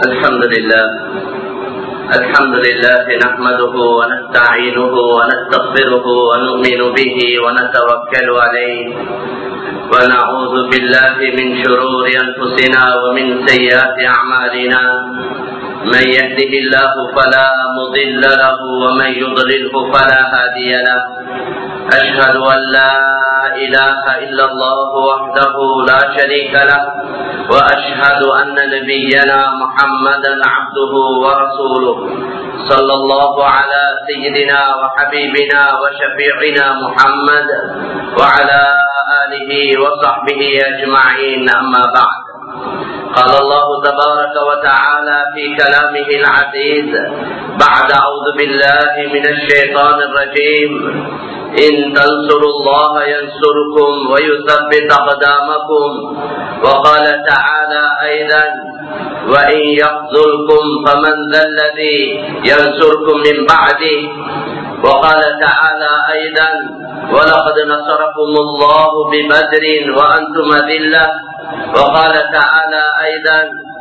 الحمد لله الحمد لله نحمده ونستعينه ونستغفره ونؤمن به ونتوكل عليه ونعوذ بالله من شرور أنفسنا ومن سيئات أعمالنا من يهده الله فلا مضل له ومن يضلله فلا هادي له أشهد أن لا إله إلا الله وحده لا شريك له وأشهد أن نبينا محمدا عبده ورسوله صلى الله على سيدنا وحبيبنا وشفيعنا محمد وعلى آله وصحبه أجمعين أما بعد قال الله تبارك وتعالى في كلامه العزيز بعد أعوذ بالله من الشيطان الرجيم إن تنصروا الله ينصركم ويثبت أقدامكم وقال تعالى أيضا وإن يخذلكم فمن ذا الذي ينصركم من بعده وقال تعالى أيضا ولقد نصركم الله ببدر وأنتم أذلة وقال تعالى أيضا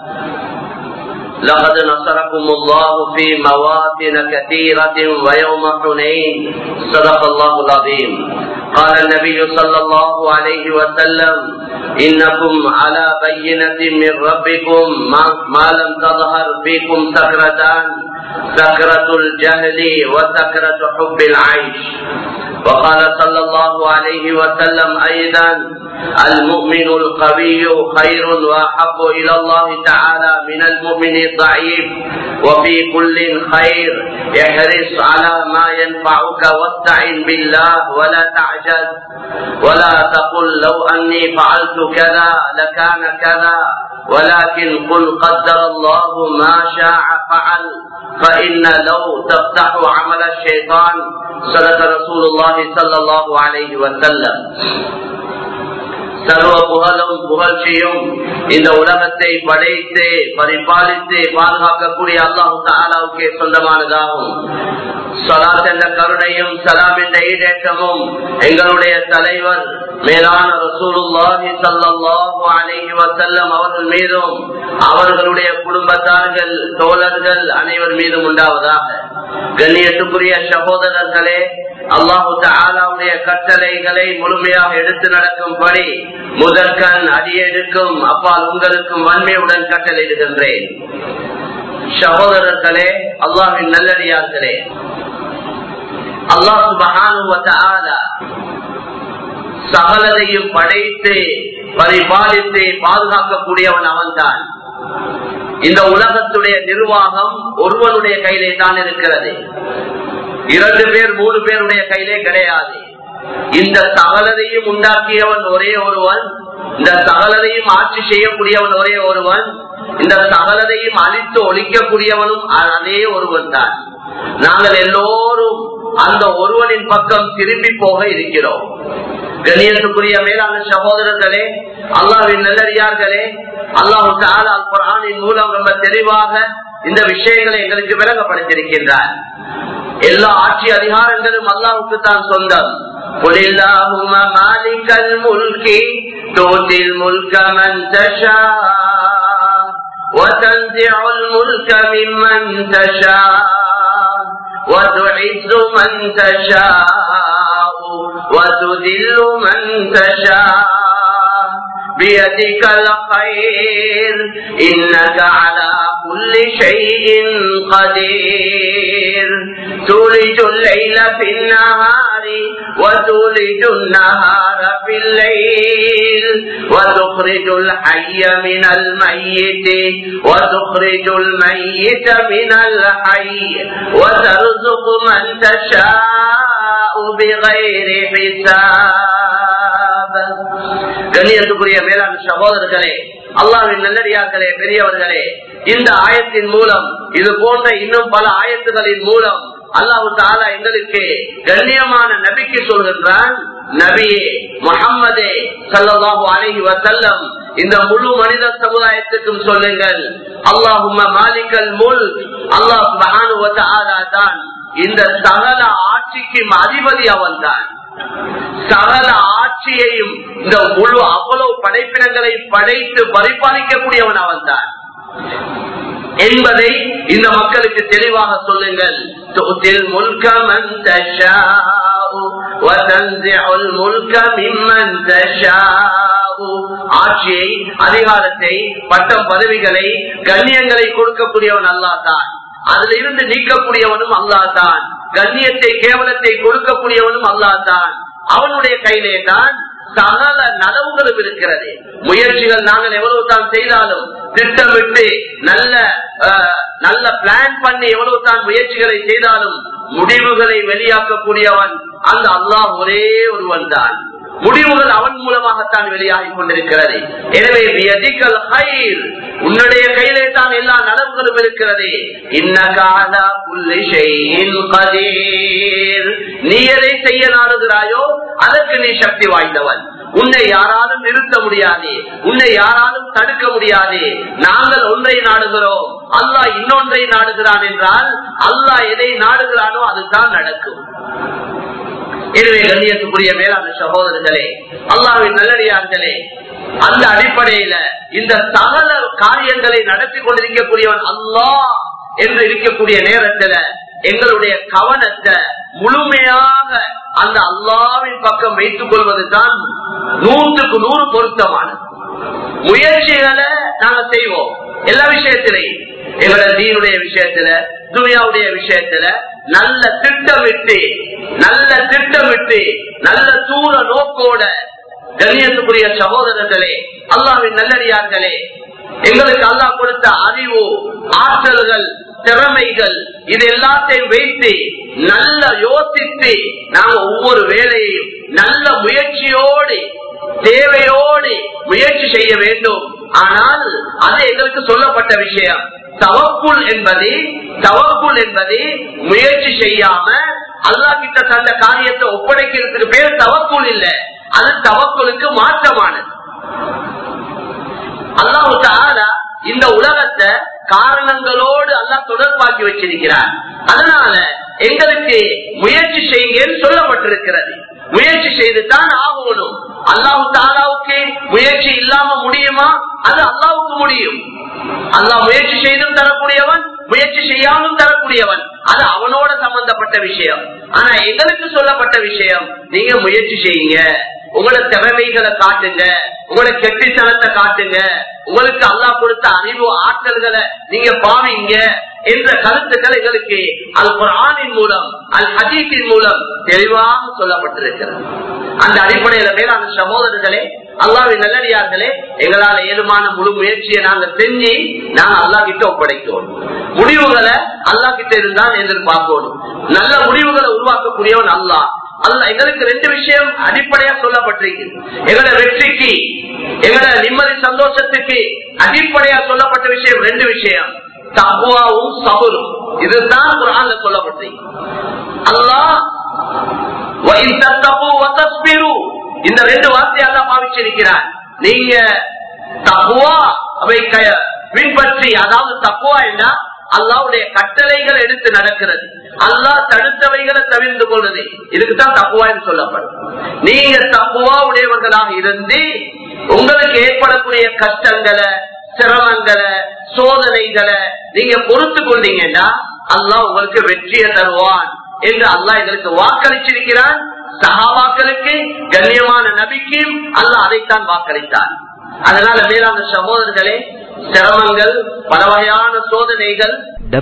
لقد نصركم الله في مواطن كثيرة ويوم حنين صدق الله العظيم قال النبي صلى الله عليه وسلم إنكم على بينة من ربكم ما, ما لم تظهر فيكم سكرتان سكرة الجهل وسكرة حب العيش وقال صلى الله عليه وسلم أيضا المؤمن القوي خير وأحب إلى الله تعالى من المؤمن الضعيف وفي كل خير احرص على ما ينفعك واستعن بالله ولا تعجز ولا تقل لو أني فعلت كذا لكان كذا ولكن قل قدر الله ما شاء فعل فإن لو تفتح عمل الشيطان صدق رسول الله صلى الله عليه وسلم சர்வ புகழும் புகழ்ச்சியும் இந்த உலகத்தை படைத்து பரிபாலித்து பாதுகாக்கக்கூடிய அல்லாஹு தாலாவுக்கே சொந்தமானதாகும் சலாத் என்ற கருணையும் சலாம் என்ற ஈடேற்றமும் எங்களுடைய தலைவர் மேலான ரசூலுல்லாஹி சல்லாஹு அலைஹி வசல்லம் அவர்கள் மீதும் அவர்களுடைய குடும்பத்தார்கள் தோழர்கள் அனைவர் மீதும் உண்டாவதாக கண்ணியத்துக்குரிய சகோதரர்களே அல்லாஹு தாலாவுடைய கட்டளைகளை முழுமையாக எடுத்து நடக்கும்படி முதற்கண் அடியெடுக்கும் அப்பால் உங்களுக்கும் வன்மையுடன் கட்டளையிடுகின்றேன் சகோதரர்களே அல்லாஹின் நல்லடியார்களே அல்லாஹு மகானுவ சகலதையும் படைத்து பரிபாலித்து பாதுகாக்கக்கூடியவன் அவன்தான் இந்த உலகத்துடைய நிர்வாகம் ஒருவனுடைய கையிலே தான் இருக்கிறது இரண்டு பேர் மூணு பேருடைய கையிலே கிடையாது இந்த சகலதையும் உண்டாக்கியவன் ஒரே ஒருவன் இந்த சகலதையும் ஆட்சி செய்யக்கூடியவன் ஒரே ஒருவன் இந்த சகலதையும் அழித்து ஒழிக்கக்கூடியவனும் அதே ஒருவன் தான் நாங்கள் எல்லோரும் அந்த ஒருவனின் பக்கம் திரும்பி போக இருக்கிறோம் கணியத்துக்குரிய மேலான சகோதரர்களே அல்லாவின் நல்லடியார்களே அல்லாஹு அல் குரானின் மூலம் ரொம்ப தெளிவாக இந்த விஷயங்களை எங்களுக்கு விளங்கப்படுத்திருக்கின்றார் எல்லா ஆட்சி அதிகாரங்களும் அல்லாவுக்கு தான் சொந்தம் قل اللهم مالك الملك تؤتي الملك من تشاء وتنزع الملك ممن تشاء وتعز من تشاء وتذل من تشاء بيدك الخير إنك على كل شيء قدير تولج الليل في النهار وتولج النهار في الليل وتخرج الحي من الميت وتخرج الميت من الحي وترزق من تشاء بغير حساب கண்ணியத்துக்குரிய மேலாண் சகோதரர்களே அல்லாவின் நல்லடியார்களே பெரியவர்களே இந்த ஆயத்தின் மூலம் இது போன்ற இன்னும் பல ஆயத்துகளின் மூலம் அல்லாஹு தாலா எங்களுக்கு கண்ணியமான நபிக்கு சொல்கின்றான் நபியே முகம்மதே சல்லாஹூ அலஹி வசல்லம் இந்த முழு மனித சமுதாயத்துக்கும் சொல்லுங்கள் அல்லாஹும்ம மாலிகல் முல் அல்லாஹ் தான் இந்த சகல ஆட்சிக்கும் அதிபதி அவன் தான் சகல ஆட்சியையும் இந்த முழு அவ்வளவு படைப்பினங்களை படைத்து பரிபாலிக்கக்கூடியவன் அவன் தான் என்பதை இந்த மக்களுக்கு தெளிவாக சொல்லுங்கள் துதில் முல்க மன் தஷாஉ வதன்சிஉல் முல்க மிம்மன் தஷாஉ ஆட்சியை அதிகாரத்தை பட்டம் பதவிகளை கண்ணியங்களை கொடுக்கக்கூடியவன் அல்லாஹ் தான் அதுல இருந்து நீக்கக்கூடியவனும் அல்லாஹ் தான் கண்ணியத்தை கேவலத்தை கொடுக்கக்கூடியவனும் அல்லாஹ் தான் அவனுடைய கையிலே தான் சகல நலவுகளும் இருக்கிறது முயற்சிகள் நாங்கள் எவ்வளவு தான் செய்தாலும் திட்டமிட்டு நல்ல அஹ், நல்ல பிளான் பண்ணி எவ்வளவு தான் முயற்சிகளை செய்தாலும் முடிவுகளை வெளியாக்கக்கூடியவன் அந்த அல்லாஹ் ஒரே ஒருவன் தான் முடிவுகள் அவன் மூலமாகத்தான் வெளியாகி கொண்டிருக்கிறது எனவே வியதிக்கல் ஹைர் உன்னுடைய கையிலே தான் எல்லா நலவுகளும் இருக்கிறது இன்னகால புள்ளி ஷைஇன் கதீர். நீ எதை செய்ய நாடுகிறாயோ அதற்கு நீ சக்தி வாய்ந்தவன் உன்னை யாராலும் நிறுத்த முடியாது உன்னை யாராலும் தடுக்க முடியாது நாங்கள் ஒன்றை நாடுகிறோம் அல்லாஹ் இன்னொன்றை நாடுகிறான் என்றால் அல்லாஹ் எதை நாடுகிறானோ அதுதான் நடக்கும் எனவே கண்ணியத்துக்குரிய மேலான சகோதரர்களே அல்லாவின் நல்லடியார்களே அந்த அடிப்படையில இந்த சகல காரியங்களை நடத்தி கொண்டிருக்கக்கூடியவன் அல்லாஹ் என்று இருக்கக்கூடிய நேரத்துல எங்களுடைய கவனத்தை முழுமையாக அந்த அல்லாவின் பக்கம் வைத்துக் கொள்வது தான் நூற்றுக்கு நூறு பொருத்தமானது முயற்சிகளை நாங்க செய்வோம் எல்லா விஷயத்திலையும் எங்களோட தீனுடைய விஷயத்துல துனியாவுடைய விஷயத்துல நல்ல திட்டமிட்டு நல்ல திட்டமிட்டு நல்ல தூர நோக்கோட கண்ணியத்துக்குரிய சகோதரர்களே அல்லாவின் நல்லடியார்களே எங்களுக்கு அல்லாஹ் கொடுத்த அறிவு ஆற்றல்கள் திறமைகள் இது எல்லாத்தையும் வைத்து நல்ல யோசித்து நாங்க ஒவ்வொரு வேலையையும் நல்ல முயற்சியோடு தேவையோடு முயற்சி செய்ய வேண்டும் ஆனால் அது எங்களுக்கு சொல்லப்பட்ட விஷயம் தவக்குள் என்பது தவக்குள் என்பது முயற்சி செய்யாம அல்லா கிட்ட தந்த காரியத்தை ஒப்படைக்கிறதுக்கு பேர் தவக்குள் இல்ல அது தவக்குளுக்கு மாற்றமானது அல்லாஹு தாலா இந்த உலகத்தை காரணங்களோடு அல்லாஹ் தொடர்பாக்கி வச்சிருக்கிறார் அதனால எங்களுக்கு முயற்சி செய்யுங்கன்னு சொல்லப்பட்டிருக்கிறது முயற்சி செய்துதான் ஆகணும் அல்லாஹு தாலாவுக்கு முயற்சி இல்லாம முடியுமா அது அல்லாவுக்கு முடியும் அல்லாஹ் முயற்சி செய்தும் தரக்கூடியவன் முயற்சி செய்யாமலும் தரக்கூடியவன் அது அவனோட சம்பந்தப்பட்ட விஷயம் ஆனா எங்களுக்கு சொல்லப்பட்ட விஷயம் நீங்க முயற்சி செய்யுங்க உங்களோட திறமைகளை காட்டுங்க உங்களோட கெட்டித்தனத்தை காட்டுங்க உங்களுக்கு அல்லாஹ் கொடுத்த அறிவு ஆற்றல்களை நீங்க பாவீங்க என்ற கருத்துக்கள் எங்களுக்கு அல் குரானின் மூலம் அல் ஹதீஸின் மூலம் தெளிவாக சொல்லப்பட்டிருக்கிறது அந்த அடிப்படையில மேலான சகோதரர்களே அல்லாவின் நல்லடியார்களே எங்களால ஏழுமான முழு முயற்சியை நாங்க செஞ்சு நாங்க அல்லா கிட்ட ஒப்படைக்கணும் முடிவுகளை அல்லா கிட்ட இருந்தால் எதிர்பார்க்கணும் நல்ல முடிவுகளை உருவாக்கக்கூடியவன் அல்லாஹ் அல்ல எங்களுக்கு ரெண்டு விஷயம் அடிப்படையா சொல்லப்பட்டிருக்கு எங்களோட வெற்றிக்கு எங்களோட நிம்மதி சந்தோஷத்துக்கு அடிப்படையா சொல்லப்பட்ட விஷயம் ரெண்டு விஷயம் தகுவாவும் சபரும் இதுதான் குரான்ல சொல்லப்பட்டிருக்கு அல்லாஹ் இந்த ரெண்டு வார்த்தையை அல்லா பாவிச்சிருக்கிறார் நீங்க தகுவா அவை பின்பற்றி அதாவது தக்குவா என்றா அல்லாவுடைய கட்டளைகள் எடுத்து நடக்கிறது அல்லா தடுத்தவைகளை தவிர்த்து கொள்வது இதுக்குதான் தப்புவா என்று சொல்லப்படும் நீங்க தப்புவா உடையவர்களாக இருந்து உங்களுக்கு ஏற்படக்கூடிய கஷ்டங்களை சிரமங்களை சோதனைகளை நீங்க பொறுத்து கொண்டீங்கன்னா அல்லாஹ் உங்களுக்கு வெற்றியை தருவான் என்று அல்லாஹ் எங்களுக்கு வாக்களிச்சிருக்கிறான் சகாவாக்களுக்கு கண்ணியமான நபிக்கும் அல்லாஹ் அதைத்தான் வாக்களித்தான் அதனால மேலான சகோதரர்களே சிரமங்கள் பல வகையான சோதனைகள்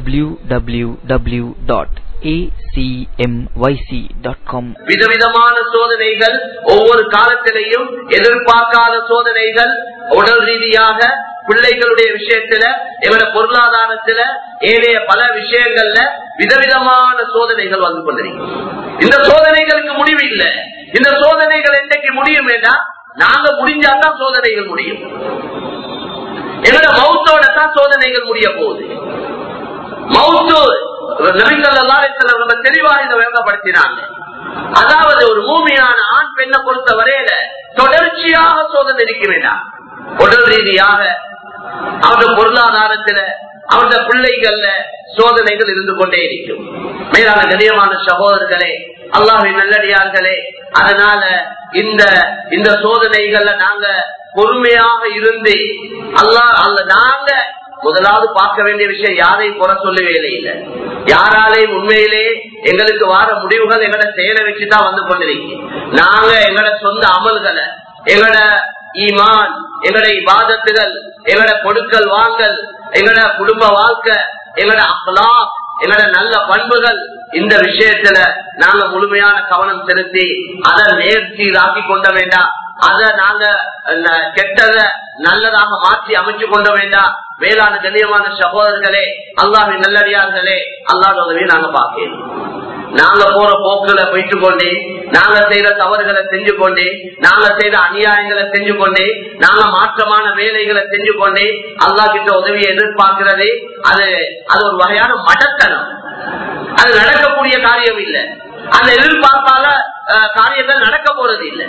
www.acmyc.com விதவிதமான சோதனைகள் ஒவ்வொரு காலத்திலையும் எதிர்பார்க்காத சோதனைகள் உடல் ரீதியாக பிள்ளைகளுடைய விஷயத்துல எங்களோட பொருளாதாரத்துல ஏனைய பல விஷயங்கள்ல விதவிதமான சோதனைகள் வந்து கொண்டிருக்கு இந்த சோதனைகளுக்கு முடிவு இல்லை இந்த சோதனைகள் என்றைக்கு முடியும் என்றா நாங்க முடிஞ்சாதான் சோதனைகள் முடியும் எங்களோட மௌத்தோட தான் சோதனைகள் முடிய போகுது மௌத்து நபிசல்லாத்துல தெளிவாக இதை விளங்கப்படுத்தினாங்க அதாவது ஒரு மூமியான ஆண் பெண்ணை பொறுத்த வரையில தொடர்ச்சியாக சோதனை இருக்க வேண்டாம் உடல் ரீதியாக அவருடைய பொருளாதாரத்துல அவருடைய பிள்ளைகள்ல சோதனைகள் இருந்து கொண்டே இருக்கும் மேலான கண்ணியமான சகோதரர்களே அல்லாஹின் நல்லடியார்களே அதனால இந்த இந்த சோதனைகள்ல நாங்க பொறுமையாக இருந்து அல்லாஹ் அல்ல நாங்க முதலாவது பார்க்க வேண்டிய விஷயம் யாரையும் குறை சொல்லவே இல்லை யாராலையும் உண்மையிலே எங்களுக்கு வார முடிவுகள் எங்கட செயலை வச்சுதான் வந்து கொண்டிருக்கு நாங்க எங்கட சொந்த அமல்களை எங்கட ஈமான் எங்கட இபாதத்துகள் எங்கட கொடுக்கல் வாங்கல் எங்கட குடும்ப வாழ்க்கை எங்கட அப்லா எங்கட நல்ல பண்புகள் இந்த விஷயத்துல நாங்க முழுமையான கவனம் செலுத்தி அதை நேர்த்தியாக்கி கொண்ட வேண்டாம் அத நாங்க ந- கெட்டத நல்லதாக மாற்றி அமைச்சு கொண்ட வேண்டாம் வேளாண் கண்ணியமான சகோதரர்களே அல்லாஹின் நல்லடியார்களே அல்லாத உதவியை நாங்க பார்க்கணும் நாங்க போற போக்குல போயிட்டு கொண்டே நாங்க செய்யற தவறுகளை செஞ்சு கொண்டே நாங்க செய்த அநியாயங்களை செஞ்சு கொண்டே நாங்க மாற்றமான வேலைகளை செஞ்சு கொண்டே அல்லா கிட்ட உதவியை எதிர்பார்க்கிறது அது அது ஒரு வகையான மடத்தனம் அது நடக்கக்கூடிய காரியம் இல்லை அந்த எதிர்பார்ப்பால அஹ், காரியங்கள் நடக்க போறது இல்லை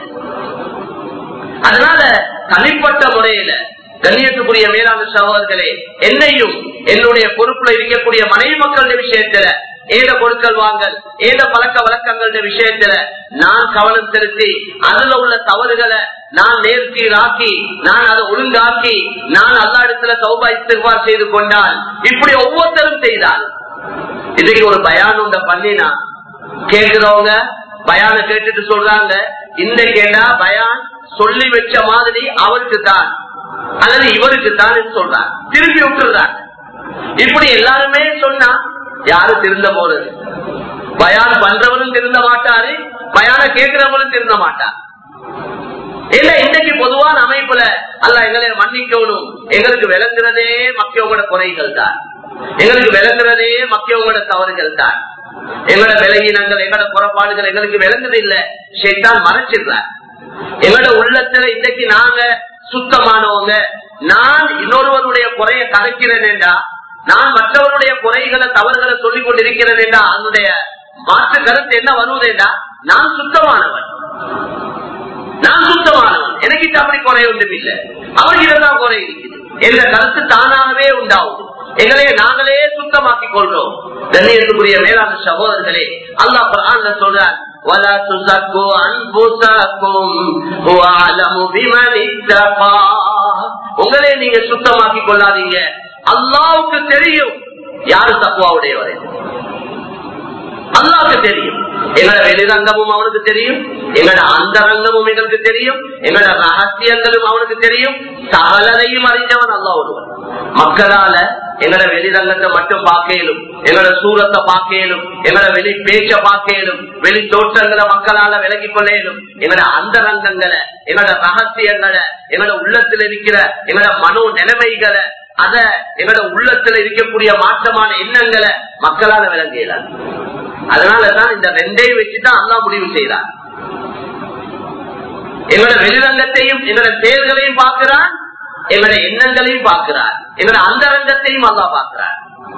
அதனால தனிப்பட்ட முறையில கண்ணியத்துக்குரிய மேலான சகோதரர்களே என்னையும் என்னுடைய பொறுப்புல இருக்கக்கூடிய மனைவி மக்களுடைய விஷயத்துல ஏத பொருட்கள் வாங்கல் ஏத பழக்க வழக்கங்களுடைய விஷயத்துல நான் கவனம் செலுத்தி அதுல உள்ள தவறுகளை நான் நேர்த்தியாக்கி நான் அதை ஒழுங்காக்கி நான் அல்லா இடத்துல சௌபா இஸ்திர்வார் செய்து கொண்டால் இப்படி ஒவ்வொருத்தரும் செய்தால் இதுக்கு ஒரு பயான் உண்ட பண்ணினா கேட்கிறவங்க பயான கேட்டுட்டு சொல்றாங்க இந்த கேட்டா பயான் சொல்லி வச்ச மாதிரி அவருக்கு தான் அல்லது இவருக்கு தான் சொல்றாங்க திருப்பி விட்டுறாங்க இப்படி எல்லாருமே சொன்னா யாரு திருந்த போறது பயான் பண்றவனும் திருந்த மாட்டாரு பயான கேட்கிறவனும் திருந்த மாட்டார் இல்ல இன்னைக்கு பொதுவான அமைப்புல அல்ல எங்களை மன்னிக்கணும் எங்களுக்கு விளங்குறதே மக்களோட குறைகள் தான் எங்களுக்கு விளங்குறதே மக்களோட தவறுகள் தான் எங்களோட விலகினங்கள் எங்களோட குறைபாடுகள் எங்களுக்கு விளங்குது இல்ல ஷெய்தான் மறைச்சிடுறார் எங்களோட உள்ளத்துல இன்னைக்கு நாங்க சுத்தமானவங்க நான் இன்னொருவருடைய குறைய கரைக்கிறேன் என்றா நான் மற்றவருடைய குறைகளை தவறுகளை சொல்லிக் கொண்டிருக்கிறேன் என்றா அதனுடைய மாற்று கருத்து என்ன வருவதேண்டா நான் சுத்தமானவன் நான் சுத்தமானவன் எனக்கு அப்படி குறை ஒன்றும் இல்லை அவர்கிட்ட தான் குறை இருக்குது என்ற கருத்து தானாகவே உண்டாகும் எங்களை நாங்களே சுத்தமாக்கி கொள்றோம் கண்ணியத்துக்குரிய மேலான சகோதரர்களே அல்லாஹ் குர்ஆன்ல சொல்றார் ولا تزكوا انفسكم هو اعلم بمن اتقى உங்களே நீங்க சுத்தமாக்கி கொள்ளாதீங்க அல்லாவுக்கு தெரியும் யாரு தக்குவாவுடையவரே அல்லாவுக்கு தெரியும் எங்களோட வெளிரங்கமும் அவனுக்கு தெரியும் எங்களோட அந்தரங்கமும் எங்களுக்கு தெரியும் எங்களோட ரகசியங்களும் அவனுக்கு தெரியும் சகலதையும் அறிஞ்சவன் அல்லா ஒருவன் மக்களால எங்களோட வெளிரங்கத்தை மட்டும் பார்க்கலும் எங்களோட சூரத்தை பார்க்கலும் எங்களோட வெளி பேச்ச பார்க்கலும் வெளி தோற்றங்களை மக்களால விலகிக் கொள்ளையிலும் எங்களோட அந்தரங்கங்களை எங்களோட ரகசியங்களை எங்களோட உள்ளத்தில் இருக்கிற எங்களோட மனோ நிலைமைகளை அத எங்களோட உள்ளத்துல இருக்கக்கூடிய மாற்றமான எண்ணங்களை மக்களால விளங்கலாம் அதனாலதான் இந்த ரெண்டையும் வச்சுதான் அல்லா முடிவு செய்யறான் எங்களோட வெளிரங்கத்தையும் எங்களோட செயல்களையும் பார்க்கிறான் எங்களோட எண்ணங்களையும் பார்க்கிறார் எங்களோட அந்தரங்கத்தையும் அல்லா பார்க்கிறார்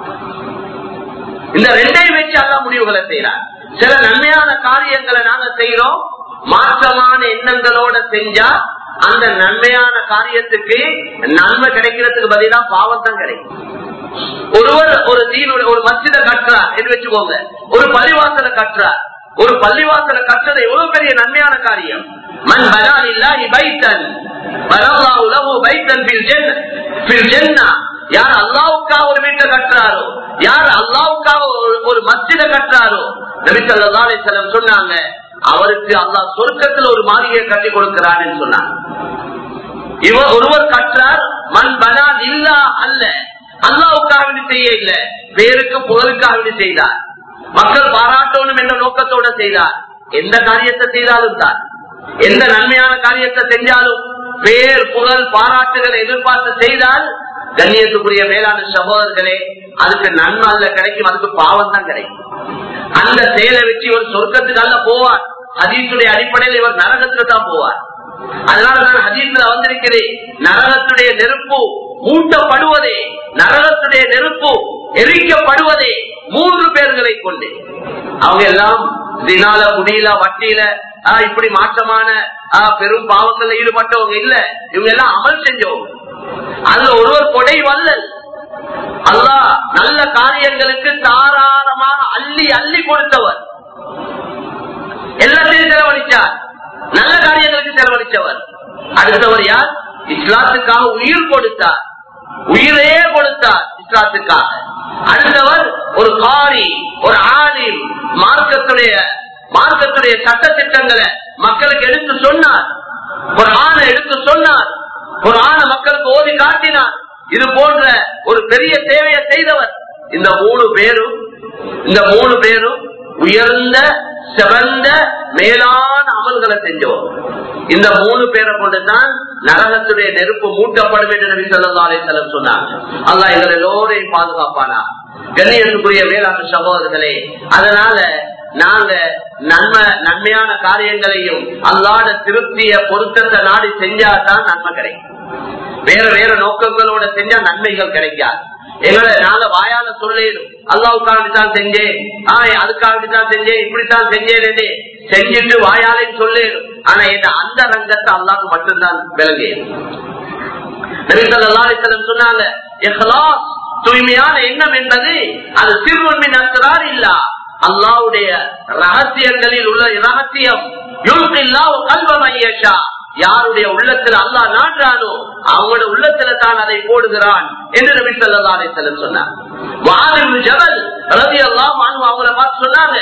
இந்த ரெண்டையும் வச்சு அல்லா முடிவுகளை செய்யறார் சில நன்மையான காரியங்களை நாங்க செய்யறோம் மாற்றமான எண்ணங்களோட செஞ்சா அந்த நன்மையான காரியத்துக்கு நன்மை கிடைக்கிறதுக்கு பதிலா பாவம் தான் கிடைக்கும் ஒருவர் ஒரு தீனுடைய ஒரு மசித கட்டுறார் என்று வச்சுக்கோங்க ஒரு பள்ளிவாசல கட்டுறார் ஒரு பள்ளிவாசல கட்டுறது எவ்வளவு பெரிய நன்மையான காரியம் மண் பலான் இல்லாஹி பைத்தன் பலல்லாஹு லஹு பைத்தன் ஃபில் ஜன்ன ஃபில் ஜன்னா யார் அல்லாஹ்வுக்காக ஒரு வீட்டை கட்டுறாரோ யார் அல்லாஹ்வுக்காக ஒரு- ஒரு மஸ்ஜித கட்டுறாரோ நபி ஸல்லல்லாஹு அலைஹி வஸல்லம் சொன்னாங்க அவருக்கு அல்லாஹ் சொர்க்கத்துல ஒரு மாளிகையை கட்டி கொடுக்கிறான்னு சொன்னாங்க இவர் ஒருவர் கற்றார் மண் பனான் இல்லா அல்ல அல்லாவுக்காக வேண்டி செய்ய இல்ல பேருக்கு புகழுக்காக வேண்டி செய்தார் மக்கள் பாராட்டணும் என்ற நோக்கத்தோட செய்தார் எந்த காரியத்தை செய்தாலும் தான் எந்த நன்மையான காரியத்தை செஞ்சாலும் பேர் புகழ் பாராட்டுகளை எதிர்பார்த்து செய்தால் கண்ணியத்துக்குரிய மேலான சகோதரர்களே அதுக்கு நன்மை அல்ல கிடைக்கும் அதுக்கு பாவம் தான் கிடைக்கும் அந்த செயலை வச்சு இவர் சொர்க்கத்துக்கு அல்ல போவார் ஹதீசுடைய அடிப்படையில் இவர் நரகத்துக்கு தான் போவார் அதனால நான் ஹதீஸ்ல வந்திருக்கிறேன் நரகத்துடைய நெருப்பு மூட்டப்படுவதே நரகத்துடைய நெருப்பு எரிக்கப்படுவதே மூன்று பேர்களை கொண்டு அவங்க எல்லாம் தினால குடியில வட்டியில ஆஹ், இப்படி மாற்றமான ஆஹ், பெரும் பாவங்கள்ல ஈடுபட்டவங்க இல்ல இவங்க எல்லாம் அமல் செஞ்சவங்க அதுல ஒருவர் கொடை வல்லல் அல்லாஹ் நல்ல காரியங்களுக்கு தாராளமாக அள்ளி அள்ளி கொடுத்தவர் எல்லாத்தையும் செலவழிச்சார் நல்ல காரியங்களுக்கு செலவழிச்சவர் அடுத்தவர் யார் இஸ்லாத்துக்காக உயிர் கொடுத்தார் உயிரையே கொடுத்தார் இஸ்லாத்துக்காக அடுத்தவர் ஒரு காரி ஒரு ஆலிம் மார்க்கத்துடைய மார்க்கத்துடைய சட்ட திட்டங்களை மக்களுக்கு எடுத்து சொன்னார் ஒரு ஆணை எடுத்து சொன்னார் ஒரு ஆணை மக்களுக்கு ஓதி காட்டினார் இது போன்ற ஒரு பெரிய சேவையை செய்தவர் இந்த மூணு பேரும் இந்த மூணு பேரும் உயர்ந்த சிறந்த மேலான அமல்களை செஞ்சோம் இந்த மூணு பேரை கொண்டுதான் நரகத்துடைய நெருப்பு மூட்டப்படும் என்று நபி சொல்லா அலிசல்லம் சொன்னாங்க அல்லா எங்கள் எல்லோரையும் பாதுகாப்பானா கண்ணியத்துக்குரிய வேளாண் சகோதரர்களே அதனால நாங்க நன்மை நன்மையான காரியங்களையும் அல்லாத திருப்திய பொருத்தத்தை நாடி செஞ்சாதான் நன்மை கிடைக்கும் வேற வேற நோக்கங்களோட செஞ்சா நன்மைகள் கிடைக்காது எங்களை நாங்க வாயால சொல்லேனும் அல்லாவுக்காகத்தான் செஞ்சேன் ஆஹ் அதுக்காகத்தான் செஞ்சேன் இப்படித்தான் செஞ்சேன் செஞ்சுட்டு வாயாலே சொல்லேனும் ஆனா இந்த அந்த ரங்கத்தை அல்லாவுக்கு மட்டும்தான் விளங்கியது நபிசல்லாசலம் சொன்னாங்க இஹ்லாஸ் தூய்மையான எண்ணம் என்பது அது சிறுவன்மின் அசரார் இல்ல அல்லாவுடைய ரகசியங்களில் உள்ள ரகசியம் கல்வமையஷா யாருடைய உள்ளத்துல அல்லா நாட்டானோ அவங்களோட உள்ளத்துல தான் அதை போடுகிறான் என்று நபி சொல்லி செல்லம் சொன்னார் ஜபல் ரவி எல்லாம் அவங்கள பார்த்து சொன்னாங்க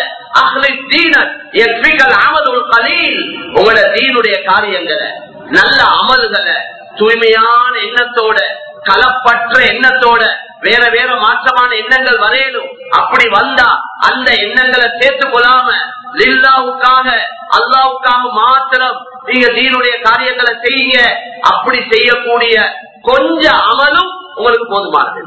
உங்களோட தீனுடைய காரியங்களை நல்ல அமல்களை தூய்மையான எண்ணத்தோட கலப்பற்ற எண்ணத்தோட வேற வேற மாற்றமான எண்ணங்கள் வரையணும் அப்படி வந்தா அந்த எண்ணங்களை சேர்த்து கொள்ளாம லில்லாவுக்காக அல்லாவுக்காக மாத்திரம் நீங்க தீனுடைய காரியங்களை செய்யுங்க அப்படி செய்யக்கூடிய கொஞ்ச அமலும் உங்களுக்கு போதுமானது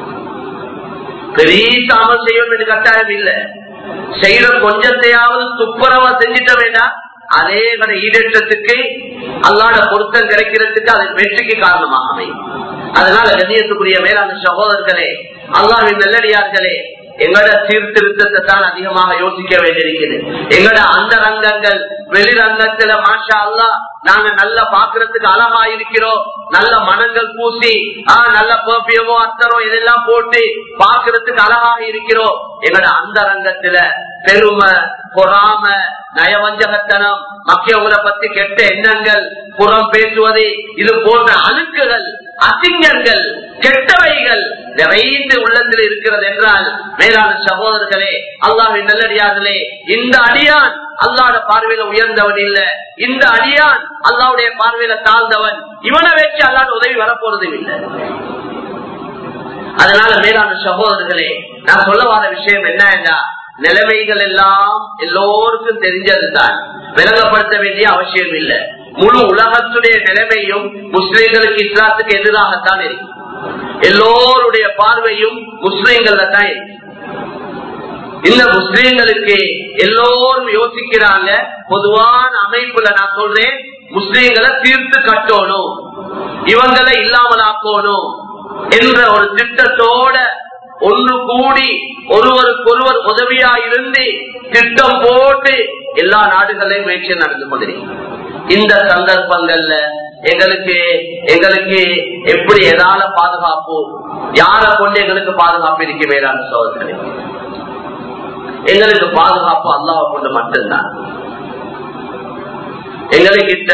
பெரிய அமல் செய்யணும் என்று கட்டாயம் இல்லை செய்யற கொஞ்சத்தையாவது துப்புரவா செஞ்சிட்ட வேண்டாம் அதே வரை ஈடேற்றத்துக்கு அல்லாட பொருத்தம் கிடைக்கிறதுக்கு அது வெற்றிக்கு காரணமாக அமையும் அதனால கண்ணியத்துக்குரிய மேலான சகோதரர்களே அல்லாவின் நல்லடியார்களே எங்களோட சீர்திருத்தத்தை தான் அதிகமாக யோசிக்க வேண்டியிருக்குது எங்களோட அந்த ரங்கங்கள் வெளிரங்கத்துல மாஷா அல்லா நாங்க நல்ல பாக்குறதுக்கு அழகா இருக்கிறோம் நல்ல மனங்கள் பூசி ஆஹ் நல்ல பர்பியமோ அத்தரோ இதெல்லாம் போட்டு பாக்குறதுக்கு அழகாக இருக்கிறோம் எங்களோட அந்த ரங்கத்துல பெருமை பொறாம நயவஞ்சகத்தனம் மக்கியவங்களை பத்தி கெட்ட எண்ணங்கள் புறம் பேசுவது இது போன்ற அழுக்குகள் அசிங்கங்கள் கெட்டவைகள் நிறைந்து உள்ளத்தில் இருக்கிறது என்றால் மேலான சகோதரர்களே அல்லாவின் நல்லடியார்களே இந்த அடியான் அல்லாட பார்வையில உயர்ந்தவன் இல்ல இந்த அடியான் அல்லாவுடைய பார்வையில தாழ்ந்தவன் இவனை வச்சு அல்லாட உதவி வரப்போறதும் இல்லை அதனால மேலான சகோதரர்களே நான் சொல்ல வர விஷயம் என்ன என்றா நிலைமைகள் எல்லாம் எல்லோருக்கும் தெரிஞ்சதுதான் விளங்கப்படுத்த வேண்டிய அவசியம் இல்லை முழு உலகத்துடைய நிலைமையும் முஸ்லிம்களுக்கு இஸ்லாத்துக்கு எதிராகத்தான் இருக்கு எல்லோருடைய பார்வையும் முஸ்லிம்கள்ல தான் இருக்கு இந்த முஸ்லிம்களுக்கு எல்லோரும் யோசிக்கிறாங்க பொதுவான அமைப்புல நான் சொல்றேன் முஸ்லிம்களை தீர்த்து கட்டணும் இவங்களை இல்லாமலாக்கணும் என்ற ஒரு திட்டத்தோட ஒன்று கூடி ஒருவருக்கொருவர் உதவியா இருந்து திட்டம் போட்டு எல்லா நாடுகளையும் முயற்சி நடந்து கொண்டிருக்கிறது இந்த சந்தர்ப்பங்கள்ல எங்களுக்கு எங்களுக்கு எப்படி எதால பாதுகாப்பு யார கொண்டு எங்களுக்கு பாதுகாப்பு இருக்க மேலான சோதனை எங்களுக்கு பாதுகாப்பு அல்லாவை கொண்டு மட்டும்தான் எங்ககிட்ட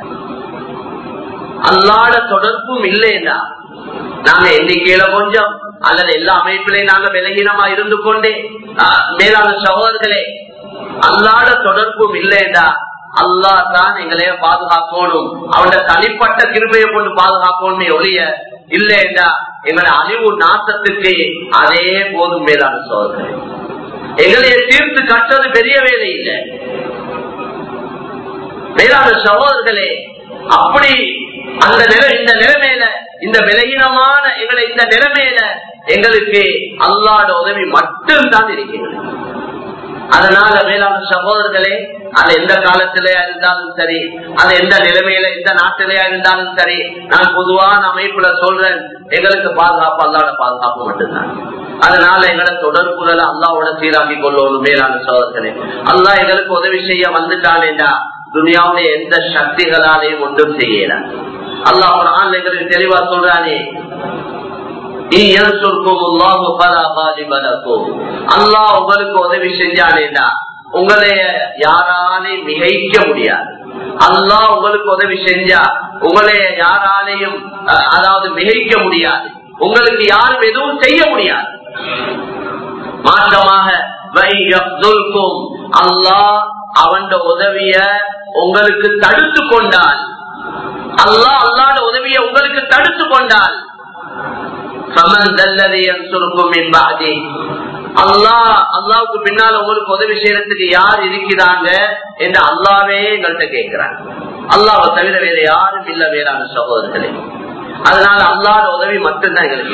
அல்லாட தொடர்பும் இல்லைன்னா நாங்க எண்ணிக்கையில கொஞ்சம் அல்லது எல்லா அமைப்பிலையும் நாங்க விலகினமா இருந்து கொண்டே மேலான சகோதரர்களே அல்லாட தொடர்பும் இல்லைடா அல்லா தான் எங்களைய பாதுகாக்கணும் அவனோட தனிப்பட்ட கிருபையை கொண்டு பாதுகாக்கணும் ஒழிய இல்லைடா எங்களை அழிவு நாசத்துக்கு அதே போதும் மேலான சோதனை எங்களைய தீர்த்து கட்டுறது பெரிய வேலை இல்லை மேலான சகோதரர்களே அப்படி அந்த நிலை இந்த நிலைமையில இந்த விலகினமான எங்களை இந்த நிலைமையில எங்களுக்கு அல்லாட உதவி மட்டும்தான் இருக்கிறது அதனால மேலான சகோதரர்களே அது எந்த காலத்திலேயா இருந்தாலும் சரி அது எந்த நிலைமையில எந்த நாட்டிலேயா இருந்தாலும் சரி நான் பொதுவான அமைப்புல சொல்றேன் எங்களுக்கு பாதுகாப்பு அல்லாட பாதுகாப்பு மட்டும்தான் அதனால எங்களோட தொடர்புகளை அல்லாவோட சீராக்கி கொள்ளணும் மேலான சோதர்களே அல்லா எங்களுக்கு உதவி செய்ய வந்துட்டானேடா துனியாவுடைய எந்த சக்திகளாலையும் ஒன்றும் செய்யல அல்லாஹ் ஒரு ஆள் எங்களுக்கு தெளிவா சொல்றானே அல்லாஹ் உங்களுக்கு உதவி செஞ்சானேடா உங்களைய யாராலையும் மிகைக்க முடியாது அல்லாஹ் உங்களுக்கு உதவி செஞ்சா உங்களைய யாராலையும் அதாவது மிகைக்க முடியாது உங்களுக்கு யாரும் எதுவும் செய்ய முடியாது மாற்றமாக அல்லாஹ் அவன் உதவிய உங்களுக்கு தடுத்து கொண்டால் அல்லாஹ் அல்லாட உதவிய உங்களுக்கு தடுத்து கொண்டால் அல்லாஹ் அல்லாவுக்கு பின்னால உங்களுக்கு உதவி செய்யறதுக்கு யார் இருக்கிறாங்க என்று அல்லாவே எங்கள்கிட்ட கேட்கிறாங்க அல்லாவை தவிர வேற யாரும் இல்ல வேறான சகோதரர்களே அதனால அல்லாத உதவி மட்டும்தான் எங்களுக்கு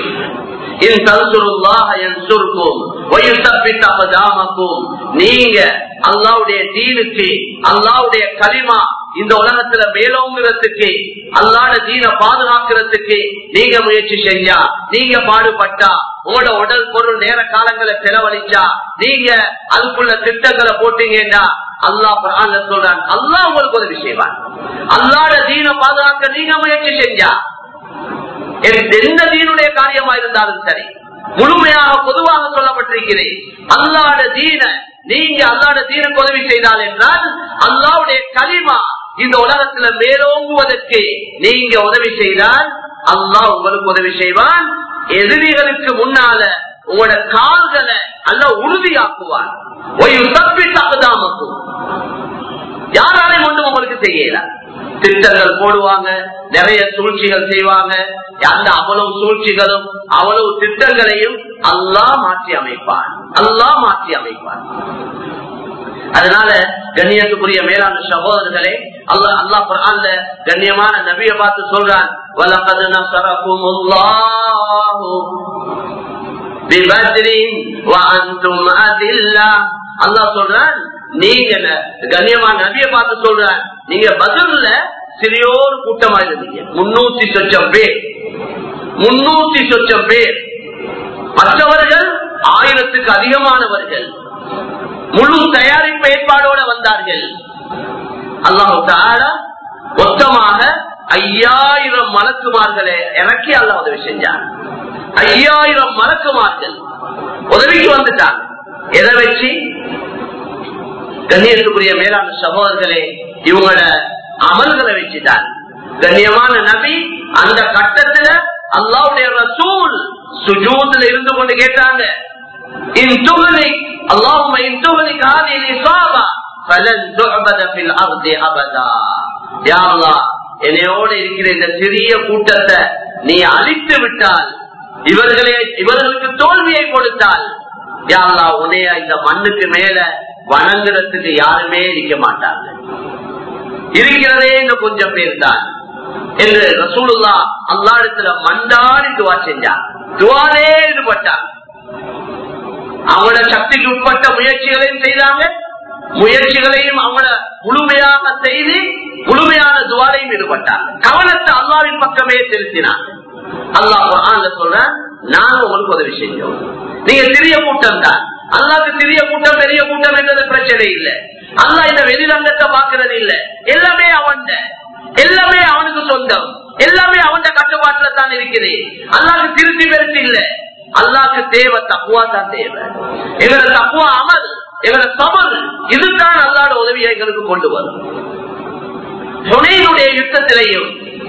நீங்க அல்லாவுடைய தீனுக்கு அல்லாவுடைய களிமா இந்த உலகத்துல மேலோங்கிறதுக்கு அல்லாட தீன பாதுகாக்கிறதுக்கு நீங்க முயற்சி செஞ்சா நீங்க பாடுபட்டா உங்களோட உடல் பொருள் நேர காலங்களை செலவழிச்சா நீங்க அதுக்குள்ள திட்டங்களை போட்டீங்கன்னா அல்லாஹ் குரான்ல சொல்றான் அல்லாஹ் உங்களுக்கு உதவி செய்வான் அல்லாட தீன பாதுகாக்க நீங்க முயற்சி செஞ்சா எந்த தீனுடைய காரியமா இருந்தாலும் சரி முழுமையாக பொதுவாக சொல்லப்பட்டிருக்கிறேன் அல்லாட தீன நீங்க அல்லாட தீனுக்கு உதவி செய்தால் என்றால் அல்லாவுடைய களிமா இந்த உலகத்துல மேலோங்குவதற்கு நீங்க உதவி செய்தால் அல்லாஹ் உங்களுக்கு உதவி செய்வான் எதிரிகளுக்கு முன்னால உங்களோட கால்களை அல்ல உறுதியாக்குவான் யாராலையும் ஒன்றும் உங்களுக்கு செய்யல திட்டங்கள் போடுவாங்க நிறைய சூழ்ச்சிகள் செய்வாங்க அந்த அவ்வளவு சூழ்ச்சிகளும் அவ்வளவு திட்டங்களையும் அல்லா மாற்றி அமைப்பான் அல்லா மாற்றி அமைப்பான் அதனால கண்ணியத்துக்குரிய மேலான சகோதரர்களே அல்லா அல்லா குரான்ல கண்ணியமான நபிய பார்த்து சொல்றான் வலகது நசரக்கும் அல்லாஹ் சொல்றான் நீங்க கண்ணியமான நபிய பார்த்து சொல்றான் நீங்க பதில்ல சிறியோர் கூட்டமா இருந்தீங்க முன்னூத்தி சொச்சம் பேர் முன்னூத்தி சொச்சம் பேர் மற்றவர்கள் ஆயிரத்துக்கு அதிகமானவர்கள் முழு தயாரிப்பு ஏற்பாடோட வந்தார்கள் அல்லாஹு மொத்தமாக ஐயாயிரம் மலக்குமார்களை இறக்கி அல்ல உதவி செஞ்சார் ஐயாயிரம் மலக்குமார்கள் உதவிக்கு வந்துட்டாங்க எதை வச்சு கண்ணியத்துக்குரிய மேலான சகோதரர்களே இவங்களோட அமல்களை வச்சுட்டார் கண்ணியமான நபி அந்த கட்டத்துல அல்லாவுடைய ரசூல் சுஜூத்துல இருந்து கொண்டு கேட்டாங்க இன் துகனி அல்லாஹும இன் துகனி காதி இசாபா ஃபலன் துஅபத ஃபில் அர்தி அபதா யா அல்லாஹ் என்னையோட இருக்கிற இந்த சிறிய கூட்டத்தை நீ அழித்து விட்டால் இவர்களே இவர்களுக்கு தோல்வியை கொடுத்தால் யா அல்லாஹ் உன்னைய இந்த மண்ணுக்கு மேல வணங்குறதுக்கு யாருமே இருக்க மாட்டாங்க இருக்கிறதே இந்த கொஞ்சம் பேர் தான் என்று ரசூலுல்லா அல்லா இடத்துல மண்டாடி துவா செஞ்சா துவாலே ஈடுபட்டாங்க அவங்களோட சக்திக்கு உட்பட்ட முயற்சிகளையும் செய்தாங்க முயற்சிகளையும் அவங்கள முழுமையாக செய்து முழுமையான துவாரையும் ஈடுபட்டாங்க கவனத்தை அல்லாவின் பக்கமே செலுத்தினாங்க அல்லாஹ் குர்ஆன்ல சொல்ற நாங்க உங்களுக்கு உதவி செஞ்சோம் நீங்க சிறிய கூட்டம் தான் அல்லாக்கு சிறிய கூட்டம் பெரிய கூட்டம் என்றது பிரச்சனை இல்ல அல்லாஹ் இந்த வெளிரங்கத்தை பாக்குறது இல்ல எல்லாமே அவன் எல்லாமே அவனுக்கு சொந்தம் எல்லாமே அவன் கட்டுப்பாட்டுல தான் இருக்குது அல்லாக்கு திருத்தி பெருத்து இல்ல அல்லாக்கு தேவை தப்புவா தான் தேவை எங்களோட தப்புவா அமல் எங்களோட சமல் இதுதான் அல்லாட உதவியை எங்களுக்கு கொண்டு வரும் துணையினுடைய யுத்தத்திலையும்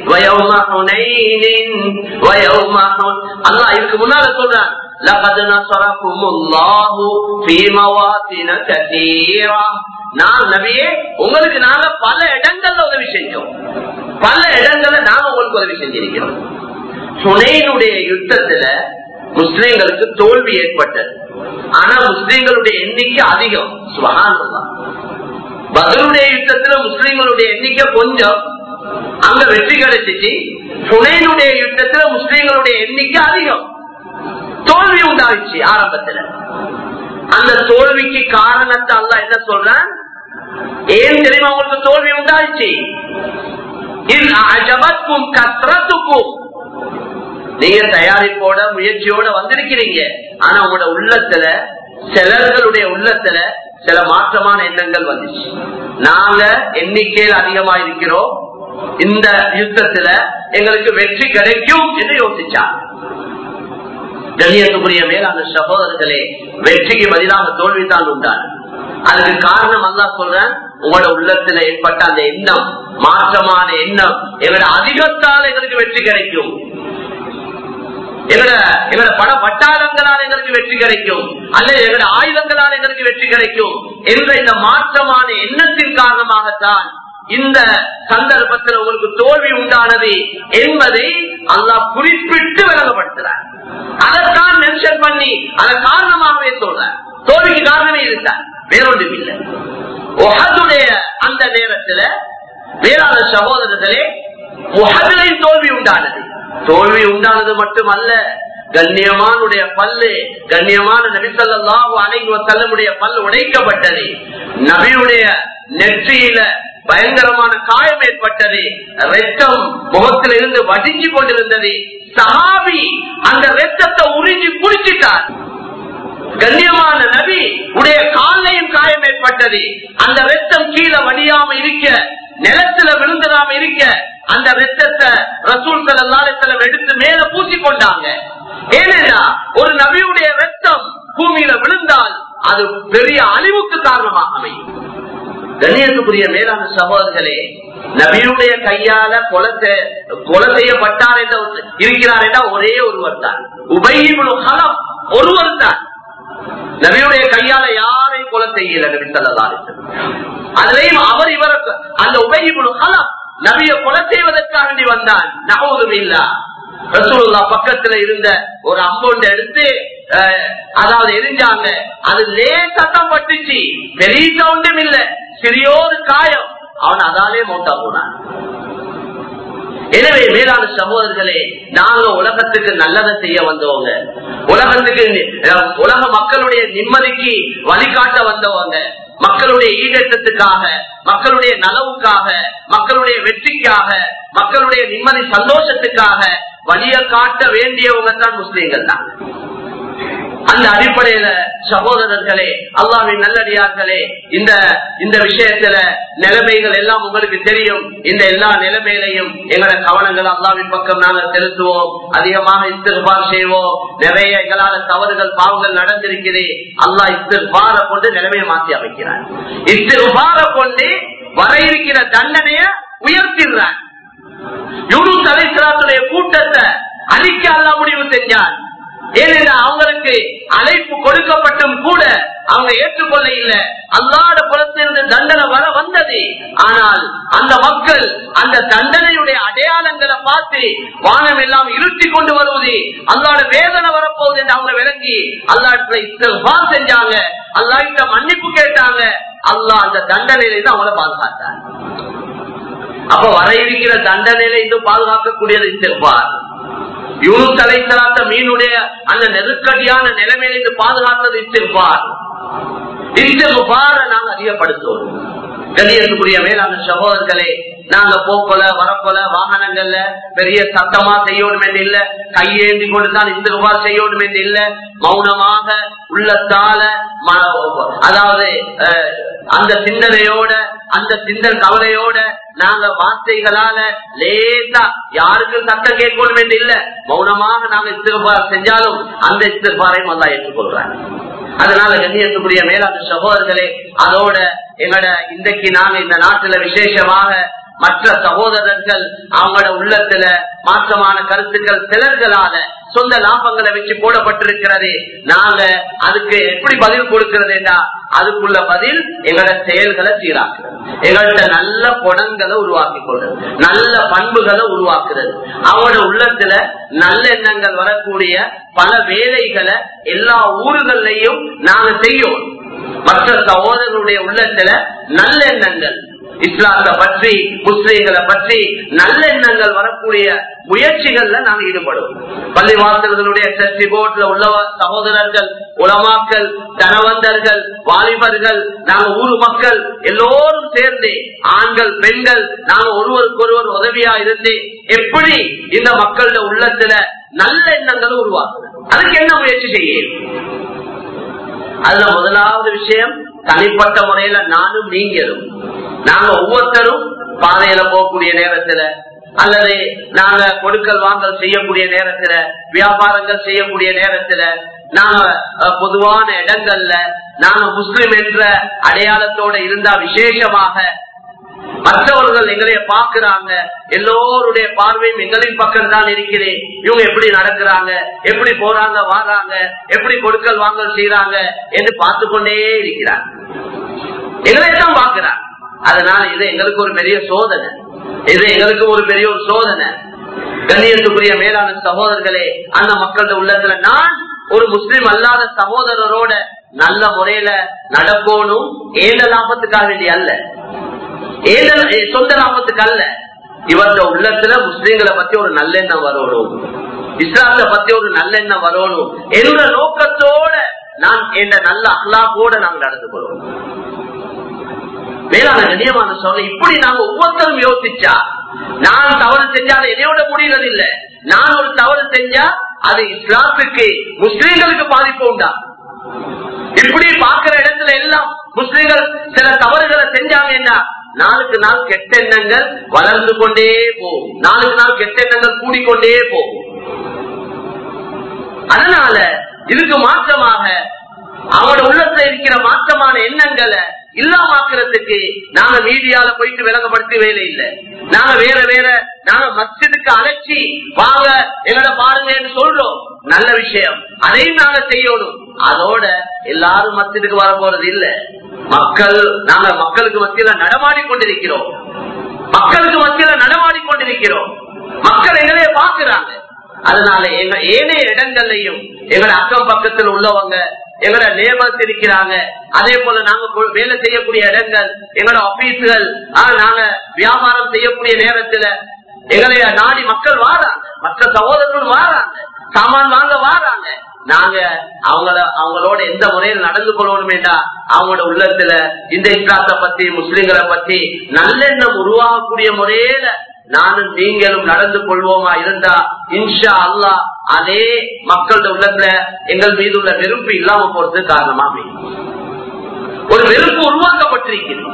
அல்லா இதுக்கு முன்னால சொல்றான் لقد نصركم الله في مواطن كثيرة நான் நபியே உங்களுக்கு நாங்க பல இடங்கள்ல உதவி செஞ்சோம் பல இடங்கள்ல நாங்க உங்களுக்கு உதவி செஞ்சிருக்கிறோம் சுனையினுடைய யுத்தத்துல முஸ்லிம்களுக்கு தோல்வி ஏற்பட்டது ஆனா முஸ்லிம்களுடைய எண்ணிக்கை அதிகம் சுகானதான் பதிலுடைய யுத்தத்துல முஸ்லிம்களுடைய எண்ணிக்கை கொஞ்சம் அங்க வெற்றி கிடைச்சிச்சு சுனையினுடைய யுத்தத்துல முஸ்லிம்களுடைய எண்ணிக்கை அதிகம் தோல்வி உண்டாச்சு ஆரம்பத்துல அந்த தோல்விக்கு காரணத்தை அல்ல என்ன சொல்றான் ஏன் தெரியுமா உங்களுக்கு தோல்வி உண்டாச்சு அஜபத்துக்கும் கத்திரத்துக்கும் நீங்க தயாரிப்போட முயற்சியோட வந்திருக்கிறீங்க ஆனா உங்களோட உள்ளத்துல சிலர்களுடைய உள்ளத்துல சில மாற்றமான எண்ணங்கள் வந்துச்சு நாங்க எண்ணிக்கையில் அதிகமா இருக்கிறோம் இந்த யுத்தத்துல எங்களுக்கு வெற்றி கிடைக்கும் என்று யோசிச்சாங்க கண்ணியத்துக்குரிய மேலான சகோதரர்களே வெற்றிக்கு பதிலாக தோல்விதான் உண்டான் அதுக்கு காரணம் அல்லா சொல்றேன் உங்களோட உள்ளத்துல ஏற்பட்ட அந்த எண்ணம் மாற்றமான எண்ணம் எங்களோட அதிகத்தால் எங்களுக்கு வெற்றி கிடைக்கும் எங்கட எங்கட பட பட்டாளங்களால் எங்களுக்கு வெற்றி கிடைக்கும் அல்லது எங்கட ஆயுதங்களால் எங்களுக்கு வெற்றி கிடைக்கும் என்ற இந்த மாற்றமான எண்ணத்தின் காரணமாகத்தான் இந்த சந்தர்ப்பத்தில் உங்களுக்கு தோல்வி உண்டானது என்பதை அல்லாஹ் குறிப்பிட்டு விளங்கப்படுத்துறார் அதைத்தான் மென்ஷன் பண்ணி அதன் காரணமாகவே சொல்றார் தோல்விக்கு காரணமே இருந்தார் வேறொன்றும் இல்லை உஹதுடைய அந்த நேரத்துல வேளாண் சகோதரர்களே உஹதிலை தோல்வி உண்டானது தோல்வி உண்டானது மட்டுமல்ல கண்ணியமானுடைய பல்லு கண்ணியமான நபிசல்லாஹு அணைகுவ செல்லமுடைய பல்லு உடைக்கப்பட்டது நபியுடைய நெற்றியில பயங்கரமான காயம் ஏற்பட்டது ரத்தம் முகத்தில் இருந்து வடிஞ்சு கொண்டிருந்தது சஹாபி அந்த ரத்தத்தை உறிஞ்சி குடிச்சிட்டார் கண்ணியமான நபி உடைய காலையும் காயம் ஏற்பட்டது அந்த ரத்தம் கீழே வடியாம இருக்க நிலத்துல விழுந்ததாம இருக்க அந்த ரத்தத்தை ரசூல் செல்லம் எடுத்து மேல பூசி கொண்டாங்க ஏனென்றா ஒரு நபியுடைய ரத்தம் பூமியில விழுந்தால் அது பெரிய அழிவுக்கு காரணமாக அமையும் கண்ணியத்துக்குரிய மேலான சகோதரர்களே நபியுடைய கையால கொலை கொலை செய்யப்பட்டார் என்ற இருக்கிறார் என்ற ஒரே ஒருவர் தான் உபயிபுல் ஹலம் ஒருவர் தான் நபியுடைய கையால யாரையும் கொலை செய்யல நபி சொல்லலாம் அதுலயும் அவர் இவருக்கு அந்த உபயிபுல் ஹலம் நபிய கொலை செய்வதற்காக வேண்டி வந்தான் நகவுதும் இல்லா ரசூலுல்லா பக்கத்துல இருந்த ஒரு அம்பொண்டை எடுத்து அதாவது எரிஞ்சாங்க அது லேசத்தம் பட்டுச்சு பெரிய சவுண்டும் இல்ல சிறியோரு காயம் அவன் அதாலே மௌத்தா போனான் எனவே மேலான சகோதரர்களே நாங்க உலகத்துக்கு நல்லதை செய்ய வந்தவங்க உலகத்துக்கு உலக மக்களுடைய நிம்மதிக்கு வழிகாட்ட வந்தவங்க மக்களுடைய ஈடேற்றத்துக்காக மக்களுடைய நலவுக்காக மக்களுடைய வெற்றிக்காக மக்களுடைய நிம்மதி சந்தோஷத்துக்காக வழிய காட்ட வேண்டியவங்க தான் முஸ்லீம்கள் தான் அந்த அடிப்படையில சகோதரர்களே அல்லாவின் நல்லடியார்களே இந்த இந்த விஷயத்துல நிலைமைகள் எல்லாம் உங்களுக்கு தெரியும் இந்த எல்லா நிலைமையிலையும் எங்களோட கவனங்கள் அல்லாவின் பக்கம் நாங்கள் செலுத்துவோம் அதிகமாக இஸ்திர்பார் செய்வோம் நிறைய எங்களால தவறுகள் பாவங்கள் நடந்திருக்கிறே அல்லாஹ் இஸ்திர்பார கொண்டு நிலைமையை மாற்றி அமைக்கிறார் இஸ்திர்பார கொண்டு வர இருக்கிற தண்டனைய உயர்த்திடுறான் யூனுஸ் அலிஸ்லாத்துடைய கூட்டத்தை அழிக்க அல்லா முடிவு செஞ்சான் ஏனென்றால் அவங்களுக்கு அழைப்பு கொடுக்கப்பட்டும் கூட அவங்க ஏற்றுக்கொள்ள இல்லை அல்லாட புறத்திலிருந்து தண்டனை வர வந்தது ஆனால் அந்த மக்கள் அந்த தண்டனையுடைய அடையாளங்களை பார்த்து வானம் எல்லாம் இருட்டி கொண்டு வருவது அல்லாட வேதனை வரப்போகுது என்று அவங்க விளங்கி அல்லாட்ட செஞ்சாங்க அல்லாட்ட மன்னிப்பு கேட்டாங்க அல்லா அந்த தண்டனையிலிருந்து அவங்கள பாதுகாத்தாங்க அப்ப வர இருக்கிற தண்டனையில இது பாதுகாக்கக்கூடியது இஸ்திருப்பார் யூனுஸ் அலைத்தலாத்த மீனுடைய அந்த நெருக்கடியான நிலைமையிலிருந்து பாதுகாத்தது இஸ்திருப்பார் இஸ்திருப்பார நாங்க அதிகப்படுத்துவோம் கண்ணியத்துக்குரிய மேலான சகோதரர்களே நாங்க போக்கொல வரக்கொல வாகனங்கள்ல பெரிய சத்தமா செய்யணும் என்று இல்ல கையேந்தி கொண்டுதான் இஸ்திருபார் செய்யணும் என்று இல்ல மௌனமாக உள்ளத்தால அதாவது அந்த சிந்தனையோட அந்த சிந்தன் கவலையோட நாங்க வார்த்தைகளால லேசா யாருக்கும் சத்தம் கேட்கணும் என்று இல்ல மௌனமாக நாங்க இஸ்திருபார் செஞ்சாலும் அந்த இஸ்திருபாரையும் அல்லா ஏற்றுக்கொள்றாங்க அதனால கண்ணியத்துக்குரிய மேலான சகோதரர்களே அதோட எங்களோட இன்றைக்கு நாங்க இந்த நாட்டுல விசேஷமாக மற்ற சகோதரர்கள் அவங்களோட உள்ளத்துல மாற்றமான கருத்துக்கள் சிலர்களால சொந்த லாபங்களை வச்சு போடப்பட்டிருக்கிறது நாங்க அதுக்கு எப்படி பதில் கொடுக்கிறதுனா அதுக்குள்ள பதில் எங்களோட செயல்களை சீராக்குறது எங்கள்கிட்ட நல்ல குணங்களை உருவாக்கி கொள்றது நல்ல பண்புகளை உருவாக்குறது அவங்களோட உள்ளத்துல நல்லெண்ணங்கள் வரக்கூடிய பல வேலைகளை எல்லா ஊர்களையும் நாங்க செய்யும் மற்ற சகோதரர்களுடைய உள்ளத்துல நல்லெண்ணங்கள் இஸ்லாத்தை பற்றி முஸ்லீம்களை பற்றி நல்லெண்ணங்கள் வரக்கூடிய முயற்சிகள்ல நாங்க ஈடுபடுவோம் பள்ளிவாசல்களுடைய சர்ச்சி போர்ட்ல உள்ள சகோதரர்கள் உலமாக்கள் தனவந்தர்கள் வாலிபர்கள் நாங்க ஊர் மக்கள் எல்லோரும் சேர்ந்து ஆண்கள் பெண்கள் நாங்க ஒருவருக்கு ஒருவர் உதவியா இருந்து எப்படி இந்த மக்களோட உள்ளத்துல நல்ல எண்ணங்களும் உருவாக்குது அதுக்கு என்ன முயற்சி செய்ய அதுல முதலாவது விஷயம் தனிப்பட்ட முறையில நானும் நீங்களும் நாங்க ஒவ்வொருத்தரும் பாதையில போகக்கூடிய நேரத்துல அல்லது நாங்க கொடுக்கல் வாங்கல் செய்யக்கூடிய நேரத்துல வியாபாரங்கள் செய்யக்கூடிய நேரத்துல நாங்க பொதுவான இடங்கள்ல நாங்க முஸ்லிம் என்ற அடையாளத்தோட இருந்தா விசேஷமாக மற்றவர்கள் எங்களைய பாக்குறாங்க எல்லோருடைய பார்வையும் எங்களின் பக்கம் தான் இருக்கிறேன் இவங்க எப்படி நடக்கிறாங்க எப்படி போறாங்க வாராங்க எப்படி கொடுக்கல் வாங்கல் செய்யறாங்க என்று பார்த்து கொண்டே இருக்கிறாங்க எங்களையத்தான் பாக்குறாங்க அதனால இது எங்களுக்கு ஒரு பெரிய சோதனை இது எங்களுக்கு ஒரு பெரிய ஒரு சோதனை கண்ணியத்துக்குரிய மேலான சகோதரர்களே அந்த மக்களோட உள்ளத்துல நான் ஒரு முஸ்லிம் அல்லாத சகோதரரோட நல்ல முறையில நடக்கணும் ஏழ லாபத்துக்காக வேண்டிய அல்ல ஏழ சொந்த லாபத்துக்கு அல்ல இவரோட உள்ளத்துல முஸ்லிம்களை பத்தி ஒரு நல்லெண்ணம் வரணும் இஸ்லாத்தை பத்தி ஒரு நல்லெண்ணம் வரணும் என்ற நோக்கத்தோட நான் என்ற நல்ல அஹ்லாக்கோட நாங்கள் நடந்து கொள்வோம் மேலான கண்ணியமான சொல்ல இப்படி நாங்க ஒவ்வொருத்தரும் யோசிச்சா நான் தவறு செஞ்சா அது என்னையோட முடிகிறது இல்ல நான் ஒரு தவறு செஞ்சா அது இஸ்லாத்துக்கு முஸ்லீம்களுக்கு பாதிப்பு உண்டா இப்படி பாக்குற இடத்துல எல்லாம் முஸ்லீம்கள் சில தவறுகளை செஞ்சாங்கன்னா நாளுக்கு நாள் கெட்ட எண்ணங்கள் வளர்ந்து கொண்டே போகும் நாளுக்கு நாள் கெட்ட எண்ணங்கள் கூடிக்கொண்டே போகும் அதனால இதுக்கு மாற்றமாக அவனோட உள்ளத்துல இருக்கிற மாற்றமான எண்ணங்களை இல்லாமாக்குறதுக்கு நாங்க மீடியால போயிட்டு விளங்கப்படுத்தி வேலை இல்லை நாங்க வேற வேற நாங்க மஸ்ஜிதுக்கு அழைச்சி வாங்க எங்களை பாருங்கன்னு சொல்றோம் நல்ல விஷயம் அதையும் நாங்க செய்யணும் அதோட எல்லாரும் மஸ்ஜிதுக்கு வர போறது இல்ல மக்கள் நாங்க மக்களுக்கு மத்தியில நடமாடி கொண்டிருக்கிறோம் மக்களுக்கு மத்தியில நடமாடி கொண்டிருக்கிறோம் மக்கள் எங்களையே பாக்குறாங்க அதனால எங்க ஏனைய இடங்கள்லையும் எங்களோட அக்கம் பக்கத்தில் உள்ளவங்க எங்களோட லேபர்ஸ் இருக்கிறாங்க அதே போல நாங்க கொ- வேலை செய்யக்கூடிய இடங்கள் எங்களோட ஆபீஸ்கள் நாங்க வியாபாரம் செய்யக்கூடிய நேரத்துல எங்களைய நாடி மக்கள் வாராங்க மற்ற சகோதரர்கள் வாராங்க சாமான் வாங்க வாராங்க நாங்க அவங்கள அவங்களோட எந்த முறையில் நடந்து கொள்ளணுமேடா அவங்களோட உள்ளத்துல இந்த இஸ்லாத்தை பத்தி முஸ்லிம்களை பத்தி நல்லெண்ணம் உருவாகக்கூடிய முறையில நானும் நீங்களும் நடந்து கொள்வோமா இருந்தா இன்ஷா அல்லாஹ் அதே மக்களோட உள்ளத்துல எங்கள் மீது உள்ள வெறுப்பு இல்லாம போறது காரணமா அமையும். ஒரு வெறுப்பு உருவாக்கப்பட்டிருக்கிறது